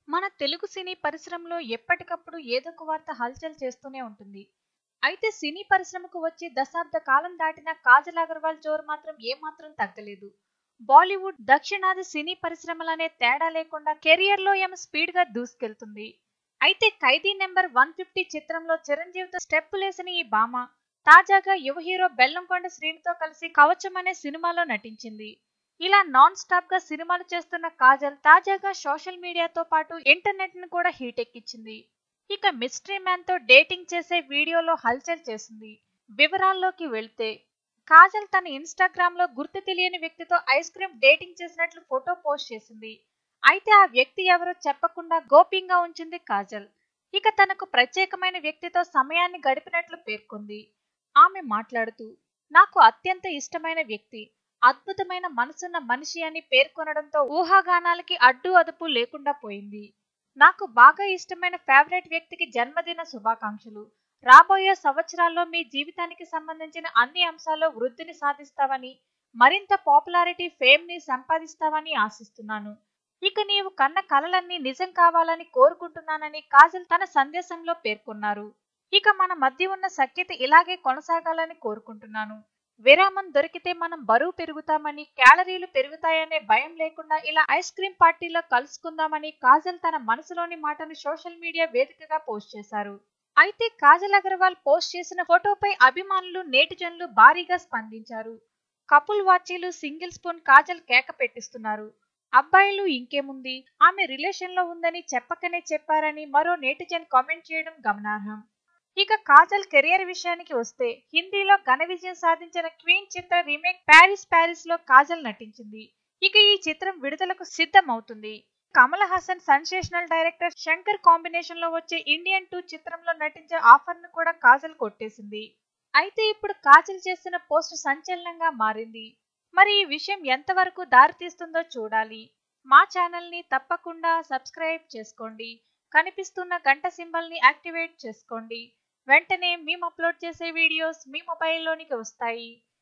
మన తెలుగు సినీ పరిశ్రమలో ఎప్పటికప్పుడు ఏదో ఒక వార్త హల్చల్ చేస్తూనే ఉంటుంది అయితే సినీ పరిశ్రమకు వచ్చి దశాబ్ద కాలం దాటిన కాజల్ అగర్వాల్ జోరు మాత్రం ఏమాత్రం తగ్గలేదు బాలీవుడ్ దక్షిణాది సినీ పరిశ్రమలనే తేడా లేకుండా కెరియర్ లో ఏమో స్పీడ్ గా దూసుకెళ్తుంది అయితే ఖైదీ నెంబర్ వన్ ఫిఫ్టీ చిత్రంలో చిరంజీవితో స్టెప్పులేసిన ఈ భామ తాజాగా యువ హీరో బెల్లంకొండ శ్రీనితో కలిసి కవచం అనే సినిమాలో నటించింది ఇలా నాన్ స్టాప్ గా సినిమాలు చేస్తున్న కాజల్ తాజాగా సోషల్ మీడియాతో పాటు ఇంటర్నెట్ ను కూడా హీట్ ఎక్కించింది ఇక మిస్టరీ మ్యాన్ తో డేటింగ్ చేసే వీడియోలో హల్చల్ చేసింది వివరాల్లోకి వెళ్తే కాజల్ తన ఇన్స్టాగ్రామ్ లో గుర్తు తెలియని వ్యక్తితో ఐస్ క్రీమ్ డేటింగ్ చేసినట్లు ఫోటో పోస్ట్ చేసింది అయితే ఆ వ్యక్తి ఎవరో చెప్పకుండా గోప్యంగా ఉంచింది కాజల్ ఇక తనకు ప్రత్యేకమైన వ్యక్తితో సమయాన్ని గడిపినట్లు పేర్కొంది ఆమె మాట్లాడుతూ నాకు అత్యంత ఇష్టమైన వ్యక్తి అద్భుతమైన మనసున్న మనిషి అని పేర్కొనడంతో ఊహాగానాలకి అడ్డు అదుపు లేకుండా పోయింది నాకు బాగా ఇష్టమైన ఫేవరెట్ వ్యక్తికి జన్మదిన శుభాకాంక్షలు రాబోయే సంవత్సరాల్లో మీ జీవితానికి సంబంధించిన అన్ని అంశాల్లో వృద్ధిని సాధిస్తావని మరింత పాపులారిటీ ఫేమ్ ని సంపాదిస్తావని ఆశిస్తున్నాను ఇక నీవు కన్న కలలన్నీ నిజం కావాలని కోరుకుంటున్నానని కాజల్ తన సందేశంలో పేర్కొన్నారు ఇక మన మధ్య ఉన్న సఖ్యత ఇలాగే కొనసాగాలని కోరుకుంటున్నాను విరామం దొరికితే మనం బరువు పెరుగుతామని క్యాలరీలు పెరుగుతాయనే భయం లేకుండా ఇలా ఐస్ క్రీం పార్టీలో కలుసుకుందామని కాజల్ తన మనసులోని మాటను సోషల్ మీడియా వేదికగా పోస్ట్ చేశారు అయితే కాజల్ అగర్వాల్ పోస్ట్ చేసిన ఫోటోపై అభిమానులు నేటిజన్లు భారీగా స్పందించారు కపుల్ వాచీలు సింగిల్ స్పూన్ కాజల్ కేక పెట్టిస్తున్నారు అబ్బాయిలు ఇంకేముంది ఆమె రిలేషన్ లో ఉందని చెప్పకనే చెప్పారని మరో నేటిజన్ కామెంట్ చేయడం గమనార్హం ఇక కాజల్ కెరియర్ విషయానికి వస్తే హిందీలో ఘన విజయం సాధించిన క్వీన్ చిత్ర రీమేక్ ప్యారిస్ ప్యారిస్ లో కాజల్ నటించింది ఇక ఈ చిత్రం విడుదలకు సిద్ధమవుతుంది Kamal Haasan sensational director Shankar combination లో వచ్చే ఇండియన్ టూ చిత్రంలో నటించే ఆఫర్ ను కూడా కాజల్ కొట్టేసింది అయితే ఇప్పుడు కాజల్ చేసిన పోస్ట్ సంచలనంగా మారింది మరి ఈ విషయం ఎంతవరకు దారితీస్తుందో చూడాలి మా ఛానల్ ని తప్పకుండా సబ్స్క్రైబ్ చేసుకోండి కనిపిస్తున్న గంట సింబల్ ని యాక్టివేట్ చేసుకోండి వెంటనే మేము అప్లోడ్ చేసే వీడియోస్ మీ మొబైల్లోనికి వస్తాయి